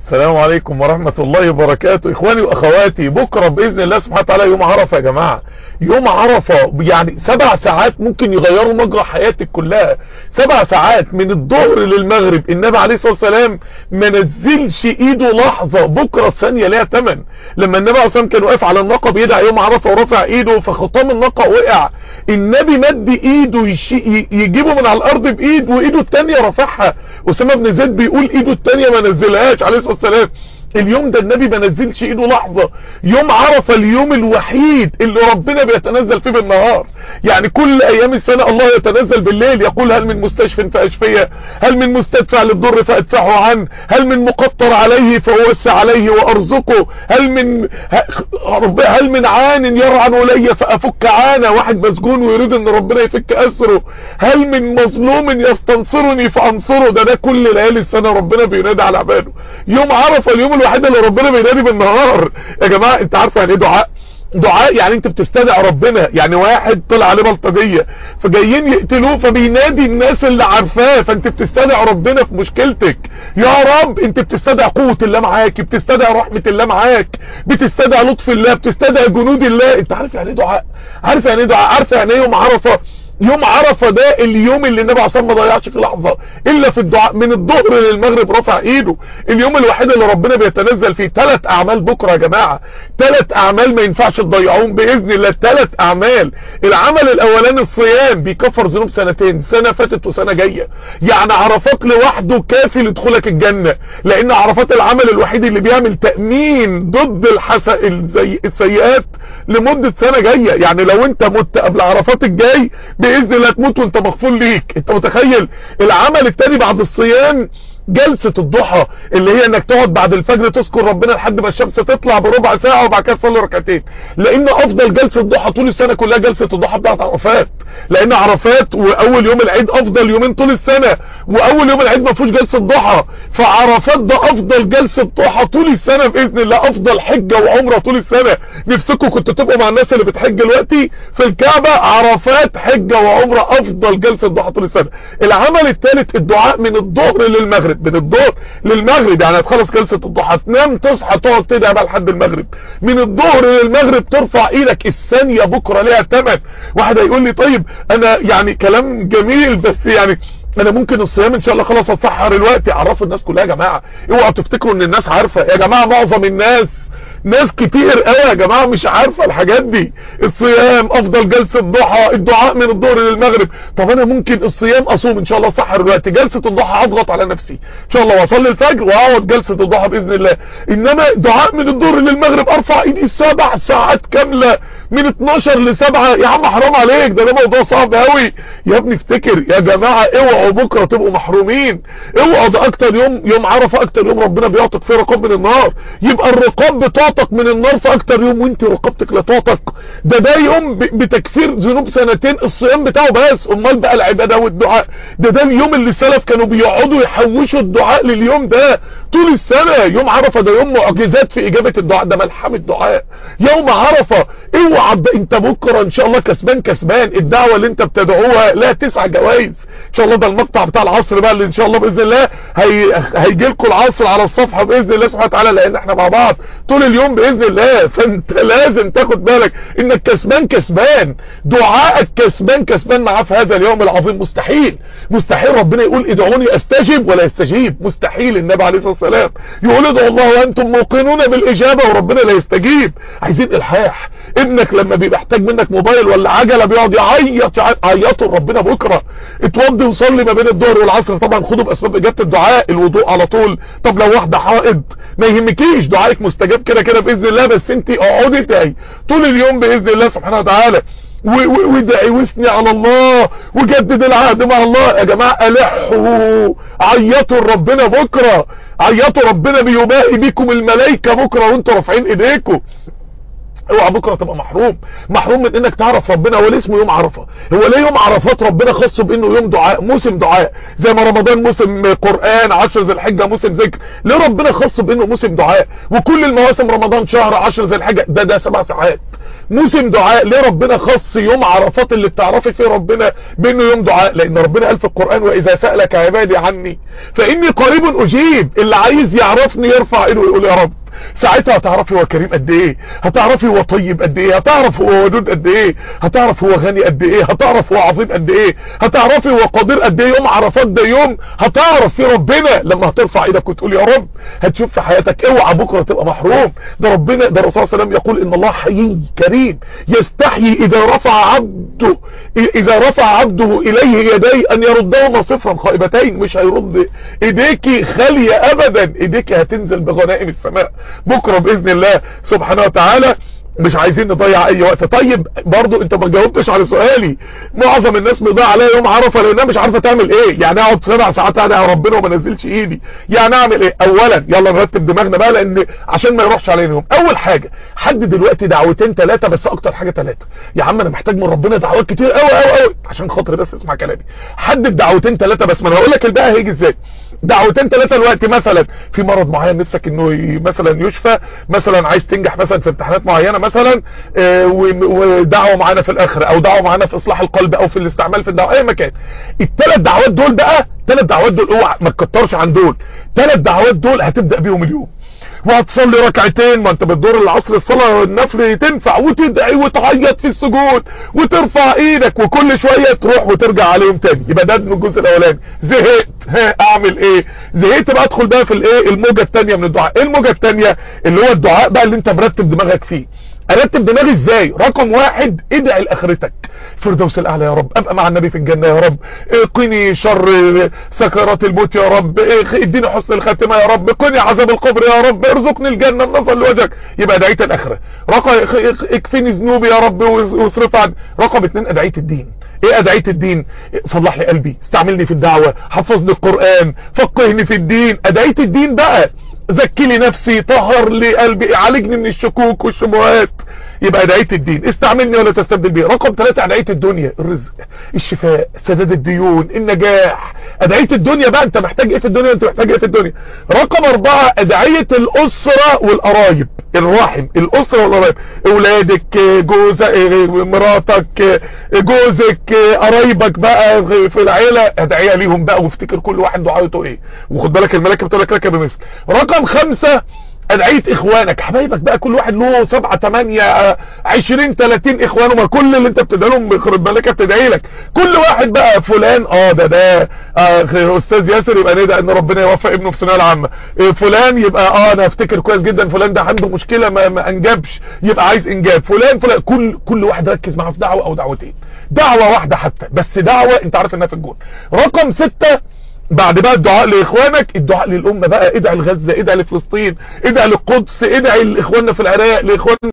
السلام عليكم ورحمة الله وبركاته اخواني واخواتي بكرة باذن الله سبحانه وتعالى يوم عرفة يا جماعة يوم عرفة يعني سبع ساعات ممكن يغيروا مجرى حياتك كلها سبع ساعات من الظهر للمغرب النبي عليه الصلاة والسلام ما نزلش ايده لحظة بكرة الثانية ليها تمن لما النبي عليه الصلاة كان واقف على الناقة بيدعى يوم عرفة ورفع ايده فخطام الناقة وقع النبي مد ايده يشي يجيبه من على الارض بايد وايده التانية رفعها اسامة بن زيد بيقول ايده التانية ما نزلهاش عليه الصلاة والسلام اليوم ده النبي ما نزلش ايده لحظة يوم عرفة اليوم الوحيد اللي ربنا بيتنزل فيه بالنهار يعني كل ايام السنة الله يتنزل بالليل يقول هل من مستشفى فاشفيه هل من مستدفع للضر فادفعه عنه هل من مقطر عليه فاوسع عليه وارزقه هل من هل من عان يرعن ولي فافك عانه واحد مسجون ويريد ان ربنا يفك اسره هل من مظلوم يستنصرني فانصره ده ده كل ليالي السنة ربنا بينادي على عباده يوم عرفة اليوم الوحيد اللي ربنا بينادي بالنهار يا جماعة انت عارفه يعني ايه دعاء دعاء يعني انت بتستدعي ربنا يعني واحد طلع عليه بلطجيه فجايين يقتلوه فبينادي الناس اللي عارفاه فانت بتستدعي ربنا في مشكلتك يا رب انت بتستدعي قوه الله معاك بتستدعي رحمه الله معاك بتستدعي لطف الله بتستدعي جنود الله انت عارف يعني ايه دعاء عارف يعني ايه دعاء عارف يعني ايه يوم عرفه يوم عرفة ده اليوم اللي النبي عصام ما ضيعش في لحظة الا في الدعاء من الظهر للمغرب رفع ايده اليوم الوحيد اللي ربنا بيتنزل فيه ثلاث اعمال بكرة يا جماعة ثلاث اعمال ما ينفعش تضيعوهم باذن الله ثلاث اعمال العمل الاولاني الصيام بيكفر ذنوب سنتين سنة فاتت وسنة جاية يعني عرفات لوحده كافي لدخولك الجنة لان عرفات العمل الوحيد اللي بيعمل تأمين ضد الحسن السيئات لمدة سنة جاية يعني لو انت مت قبل عرفات الجاي باذن الله تموت وانت مغفور ليك انت متخيل العمل التاني بعد الصيام جلسة الضحى اللي هي انك تقعد بعد الفجر تذكر ربنا لحد ما الشمس تطلع بربع ساعة وبعد كده تصلي ركعتين لان افضل جلسة ضحى طول السنة كلها جلسة الضحى بتاعت عرفات لان عرفات واول يوم العيد افضل يومين طول السنة واول يوم العيد ما فيهوش جلسة ضحى فعرفات ده افضل جلسة ضحى طول السنة باذن الله افضل حجة وعمرة طول السنة نفسكم كنتوا تبقوا مع الناس اللي بتحج دلوقتي في الكعبة عرفات حجة وعمرة افضل جلسة ضحى طول السنة العمل الثالث الدعاء من الظهر للمغرب من الظهر للمغرب يعني هتخلص جلسة الضحى تنام تصحى تقعد تدعي بقى لحد المغرب من الظهر للمغرب ترفع ايدك الثانية بكرة ليها ثمن واحد هيقول لي طيب انا يعني كلام جميل بس يعني انا ممكن الصيام ان شاء الله خلاص اتسحر الوقت عرفوا الناس كلها يا جماعة اوعوا تفتكروا ان الناس عارفة يا جماعة معظم الناس ناس كتير قوي يا جماعة مش عارفة الحاجات دي الصيام افضل جلسة ضحى الدعاء من الظهر للمغرب طب انا ممكن الصيام اصوم ان شاء الله سحر الوقت جلسة الضحى اضغط على نفسي ان شاء الله واصلي الفجر واقعد جلسة الضحى باذن الله انما دعاء من الظهر للمغرب ارفع ايدي سبع ساعات كاملة من 12 ل 7 يا عم حرام عليك ده ده موضوع صعب قوي يا ابني افتكر يا جماعة اوعوا بكرة تبقوا محرومين اوعوا ده اكتر يوم يوم عرفة اكتر يوم ربنا بيعطك فيه رقاب من النار يبقى الرقاب بتعطك من النار في اكتر يوم وانت رقبتك لا تعطك ده ده يوم بتكفير ذنوب سنتين الصيام بتاعه بس امال بقى العبادة والدعاء ده ده اليوم اللي السلف كانوا بيقعدوا يحوشوا الدعاء لليوم ده طول السنة يوم عرفة ده يوم معجزات في اجابة الدعاء ده ملحمة الدعاء يوم عرفة اوعى انت بكرة ان شاء الله كسبان كسبان الدعوة اللي انت بتدعوها لها تسع جوائز ان شاء الله ده المقطع بتاع العصر بقى اللي ان شاء الله باذن الله هي هيجي لكم العصر على الصفحة باذن الله سبحانه وتعالى لان احنا مع بعض طول اليوم باذن الله فانت لازم تاخد بالك انك كسبان كسبان دعائك كسبان كسبان معاه في هذا اليوم العظيم مستحيل مستحيل ربنا يقول ادعوني استجب ولا يستجيب مستحيل النبي عليه الصلاة والسلام يقول ادعوا الله وانتم موقنون بالاجابة وربنا لا يستجيب عايزين الحاح ابنك لما بيبقى محتاج منك موبايل ولا عجلة بيقعد يعيط عيطوا ربنا بكرة اتوضي وصلي ما بين الظهر والعصر طبعا خدوا باسباب اجابة الدعاء الوضوء على طول طب لو واحدة حائض ما يهمكيش دعائك مستجاب كده كده باذن الله بس انت اقعدي تعي طول اليوم باذن الله سبحانه وتعالى وادعي واثني على الله وجدد العهد مع الله يا جماعة الحوا عيطوا ربنا بكرة عيطوا ربنا بيباهي بيكم الملائكة بكرة وانتوا رافعين ايديكم اوعى بكره تبقى محروم محروم من انك تعرف ربنا هو ليه اسمه يوم عرفه هو ليه يوم عرفات ربنا خصه بانه يوم دعاء موسم دعاء زي ما رمضان موسم قران 10 ذي الحجه موسم ذكر ليه ربنا خصه بانه موسم دعاء وكل المواسم رمضان شهر 10 ذي الحجه ده ده سبع ساعات موسم دعاء ليه ربنا خص يوم عرفات اللي بتعرفي فيه ربنا بانه يوم دعاء لان ربنا قال في القرآن واذا سألك عبادي عني فاني قريب اجيب اللي عايز يعرفني يرفع ايده ويقول يا رب ساعتها هتعرفي هو كريم قد ايه هتعرفي هو طيب قد ايه هتعرف هو ودود قد ايه هتعرف هو غني قد ايه هتعرف هو عظيم قد ايه هتعرفي هو قدير قد ايه يوم عرفات ده يوم هتعرف في ربنا لما هترفع ايدك وتقول يا رب هتشوف في حياتك اوعى بكره تبقى محروم ده ربنا ده الرسول صلى الله عليه وسلم يقول ان الله حيي كريم يستحيي اذا رفع عبده اذا رفع عبده اليه يديه ان يردهما صفرا خائبتين مش هيرد ايديكي خاليه ابدا ايديكي هتنزل بغنائم السماء بكرة بإذن الله سبحانه وتعالى مش عايزين نضيع اي وقت طيب برضو انت ما جاوبتش على سؤالي معظم الناس بيضيع عليها يوم عرفه لانها مش عارفه تعمل ايه يعني اقعد سبع ساعات ادعي ربنا وما نزلش ايدي يعني اعمل ايه اولا يلا نرتب دماغنا بقى لان عشان ما يروحش علينا يوم اول حاجه حدد دلوقتي دعوتين ثلاثه بس اكتر حاجه ثلاثه يا عم انا محتاج من ربنا دعوات كتير قوي قوي قوي عشان خاطر بس اسمع كلامي حدد دعوتين ثلاثه بس ما انا هقول لك الباقي هيجي ازاي دعوتين ثلاثه الوقت مثلا في مرض معين نفسك انه مثلا يشفى مثلا عايز تنجح مثلا في امتحانات معينه مثلا ودعوه معانا في الاخره او دعوه معانا في اصلاح القلب او في الاستعمال في الدعوه اي مكان الثلاث دعوات دول بقى ثلاث دعوات دول اوعى ما تكترش عن دول ثلاث دعوات دول هتبدا بيهم اليوم وهتصلي ركعتين ما انت بتدور العصر الصلاة النفل تنفع وتدعي وتعيط في السجود وترفع ايدك وكل شوية تروح وترجع عليهم تاني يبقى ده الجزء الاولاني زهقت ها اعمل ايه زهقت بقى ادخل بقى في الايه الموجة التانية من الدعاء ايه الموجة التانية اللي هو الدعاء بقى اللي انت مرتب دماغك فيه ارتب دماغي ازاي رقم واحد ادعي لاخرتك فردوس الاعلى يا رب ابقى مع النبي في الجنة يا رب قني شر سكرات الموت يا رب اديني حسن الخاتمة يا رب قني عذاب القبر يا رب ارزقني الجنة النظر لوجهك يبقى دعيت الاخرة رقم اكفيني ذنوبي يا رب واصرف عن رقم اتنين ادعية الدين ايه ادعية الدين صلح لي قلبي استعملني في الدعوة حفظني القرآن فقهني في الدين ادعية الدين بقى زكي لي نفسي طهر لي قلبي عالجني من الشكوك والشبهات يبقى ادعية الدين استعملني ولا تستبدل بي رقم ثلاثة ادعية الدنيا الرزق الشفاء سداد الديون النجاح ادعية الدنيا بقى انت محتاج ايه في الدنيا انت محتاج ايه في الدنيا رقم اربعة ادعية الاسرة والقرايب الرحم الاسرة والقرايب اولادك جوزك مراتك جوزك قرايبك بقى في العيلة ادعية ليهم بقى وافتكر كل واحد دعايته ايه وخد بالك الملائكة بتقول لك لك بمثل رقم خمسة ادعية اخوانك حبايبك بقى كل واحد له سبعة تمانية عشرين تلاتين اخوانه ما كل اللي انت بتدعي لهم بيخرب ملكة بتدعي لك كل واحد بقى فلان اه ده ده آه استاذ ياسر يبقى ندعي ان ربنا يوفق ابنه في الثانويه العامه إيه فلان يبقى اه انا افتكر كويس جدا فلان ده عنده مشكله ما, ما انجبش يبقى عايز انجاب فلان فلان كل كل واحد ركز معاه في دعوه او دعوتين دعوه واحده حتى بس دعوه انت عارف انها في الجون رقم ستة بعد بقى الدعاء لاخوانك الدعاء للامه بقى ادعي لغزه ادعي لفلسطين ادعي للقدس ادعي لاخواننا في العراق لاخواننا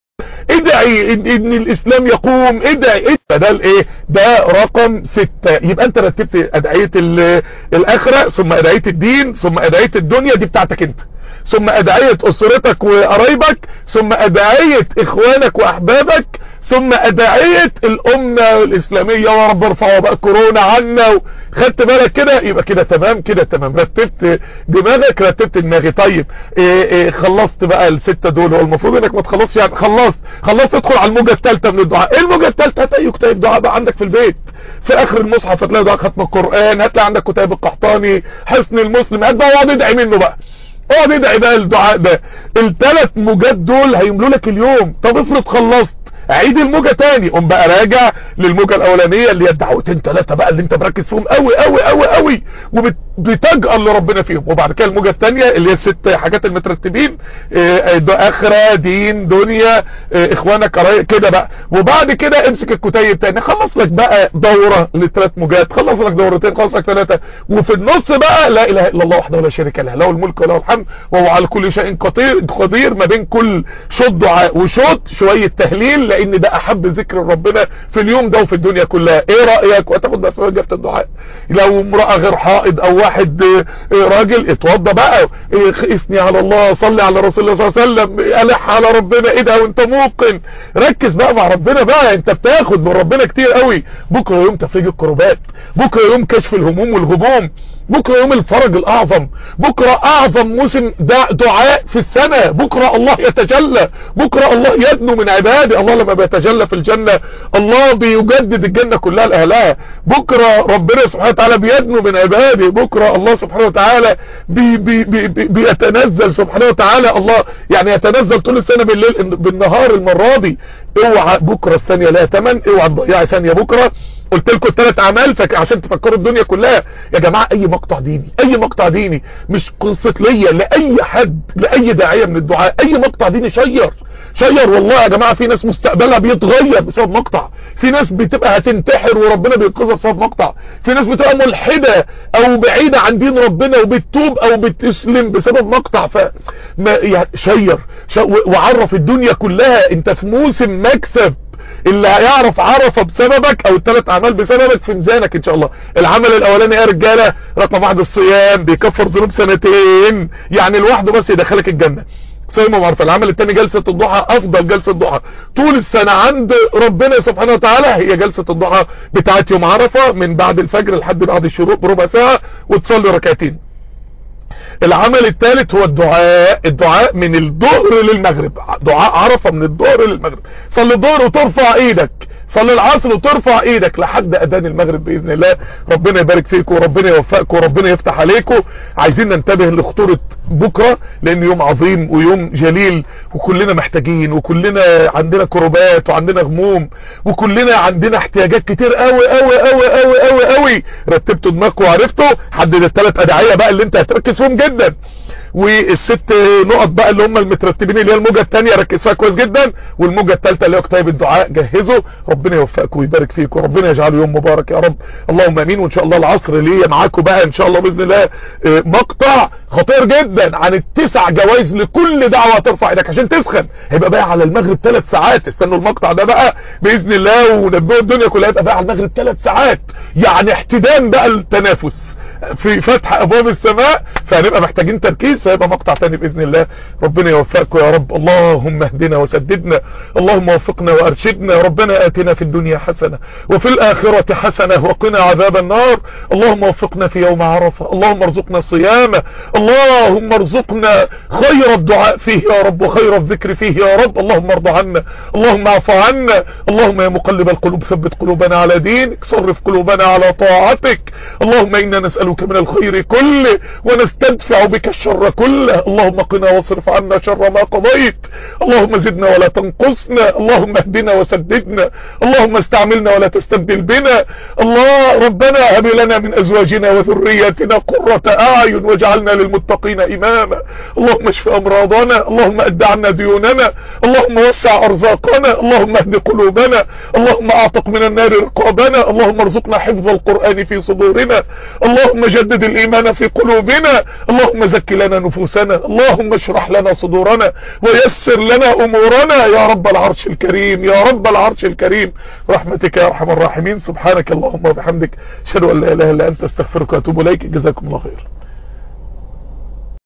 ادعي ان, إن الاسلام يقوم ادعي ادعي ده الايه ده رقم ستة يبقى انت رتبت ادعية الاخرة ثم ادعية الدين ثم ادعية الدنيا دي بتاعتك انت ثم ادعية اسرتك وقرايبك ثم ادعية اخوانك واحبابك ثم ادعية الامة الاسلامية يا رب ارفعوا بقى كورونا عنا خدت بالك كده يبقى كده تمام كده تمام رتبت دماغك رتبت دماغي طيب إيه إيه خلصت بقى الستة دول هو المفروض انك ما تخلصش يعني خلصت خلصت تدخل على الموجة الثالثة من الدعاء ايه الموجة الثالثة هتلاقي كتاب دعاء بقى عندك في البيت في اخر المصحف هتلاقي دعاء ختم القرآن هتلاقي عندك كتاب القحطاني حسن المسلم هات بقى واقعد ادعي منه بقى اقعد ادعي بقى الدعاء ده الثلاث موجات دول هيملوا لك اليوم طب افرض خلصت عيد الموجة تاني قوم بقى راجع للموجة الاولانية اللي هي الدعوتين ثلاثة بقى اللي انت مركز فيهم قوي قوي قوي قوي وبتجأل لربنا فيهم وبعد كده الموجة الثانية اللي هي الست حاجات المترتبين اه اخرة دين دنيا اه اخوانك كده بقى وبعد كده امسك الكتيب تاني خلص لك بقى دورة للثلاث موجات خلص لك دورتين خلص لك ثلاثة وفي النص بقى لا اله الا الله وحده لا شريك له له الملك وله الحمد وهو على كل شيء قدير قدير ما بين كل شوط دعاء وشوط شوية تهليل لان ده احب ذكر ربنا في اليوم ده وفي الدنيا كلها ايه رأيك وتاخد بس وجبة الدعاء لو امرأة غير حائض او واحد راجل اتوضى بقى اثني على الله صلي على رسول الله صلى الله عليه وسلم الح على ربنا ايه ده وانت موقن ركز بقى مع ربنا بقى انت بتاخد من ربنا كتير قوي بكرة يوم تفريج الكروبات بكرة يوم كشف الهموم والغموم بكرة يوم الفرج الاعظم بكرة اعظم موسم دعاء في السنة بكرة الله يتجلى بكرة الله يدنو من عباده الله وتعالى ما بيتجلى في الجنة الله بيجدد الجنة كلها لأهلها بكرة ربنا سبحانه وتعالى بيدنو من عباده بكرة الله سبحانه وتعالى بي بي بي بي بيتنزل سبحانه وتعالى الله يعني يتنزل طول السنة بالليل بالنهار المرة دي اوعى بكرة الثانية لا تمن اوعى تضيعي ثانية بكرة قلت لكم الثلاث اعمال فك... عشان تفكروا الدنيا كلها يا جماعة اي مقطع ديني اي مقطع ديني مش قصة ليا لاي حد لاي داعية من الدعاء اي مقطع ديني شير شير والله يا جماعة في ناس مستقبلها بيتغير بسبب مقطع في ناس بتبقى هتنتحر وربنا بينقذها بسبب مقطع في ناس بتبقى ملحدة او بعيدة عن دين ربنا وبتتوب او بتسلم بسبب مقطع ف ما يعني شير, شير وعرف الدنيا كلها انت في موسم مكسب اللي هيعرف عرفه بسببك او الثلاث اعمال بسببك في ميزانك ان شاء الله العمل الاولاني يا رجاله رقم واحد الصيام بيكفر ذنوب سنتين يعني لوحده بس يدخلك الجنه صيام ومعرفة العمل الثاني جلسة الضحى افضل جلسة ضحى طول السنة عند ربنا سبحانه وتعالى هي جلسة الضحى بتاعت يوم عرفة من بعد الفجر لحد بعد الشروق بربع ساعة وتصلي ركعتين العمل الثالث هو الدعاء الدعاء من الظهر للمغرب دعاء عرفة من الظهر للمغرب صلي الظهر وترفع ايدك صلي العصر وترفع ايدك لحد اذان المغرب باذن الله ربنا يبارك فيكم وربنا يوفقكم وربنا يفتح عليكم عايزين ننتبه لخطوره بكره لان يوم عظيم ويوم جليل وكلنا محتاجين وكلنا عندنا كربات وعندنا هموم وكلنا عندنا احتياجات كتير قوي قوي قوي قوي قوي قوي رتبتوا دماغكم وعرفتوا حدد الثلاث ادعيه بقى اللي انت هتركز فيهم جدا والست نقط بقى اللي هم المترتبين اللي هي الموجة الثانيه ركز فيها كويس جدا والموجة الثالثه اللي هي كتاب الدعاء جهزوا ربنا يوفقكم ويبارك فيكم وربنا يجعله يوم مبارك يا رب اللهم امين وان شاء الله العصر ليه معاكم بقى ان شاء الله باذن الله مقطع خطير جدا عن التسع جوائز لكل دعوه ترفع ايدك عشان تسخن هيبقى بقى على المغرب ثلاث ساعات استنوا المقطع ده بقى باذن الله ونبهوا الدنيا كلها يبقى بقى على المغرب ثلاث ساعات يعني احتدام بقى التنافس في فتح ابواب السماء فهنبقى محتاجين تركيز فيبقى مقطع تاني باذن الله ربنا يوفقكم يا رب اللهم اهدنا وسددنا اللهم وفقنا وارشدنا ربنا اتنا في الدنيا حسنه وفي الاخره حسنه وقنا عذاب النار اللهم وفقنا في يوم عرفه اللهم ارزقنا صيامه اللهم ارزقنا خير الدعاء فيه يا رب وخير الذكر فيه يا رب اللهم ارض عنا اللهم اعف عنا اللهم يا مقلب القلوب ثبت قلوبنا على دينك صرف قلوبنا على طاعتك اللهم انا نسألك من الخير كله ونستدفع بك الشر كله اللهم قنا واصرف عنا شر ما قضيت اللهم زدنا ولا تنقصنا اللهم اهدنا وسددنا اللهم استعملنا ولا تستبدل بنا الله ربنا هب لنا من ازواجنا وذرياتنا قرة اعين واجعلنا للمتقين اماما اللهم اشف امراضنا اللهم اد عنا ديوننا اللهم وسع ارزاقنا اللهم اهد قلوبنا اللهم اعتق من النار رقابنا اللهم ارزقنا حفظ القرآن في صدورنا اللهم جدد الايمان في قلوبنا اللهم زك لنا نفوسنا اللهم اشرح لنا صدورنا ويسر لنا امورنا يا رب العرش الكريم يا رب العرش الكريم رحمتك يا ارحم الراحمين سبحانك اللهم وبحمدك اشهد ان لا اله الا انت استغفرك واتوب اليك جزاكم الله خير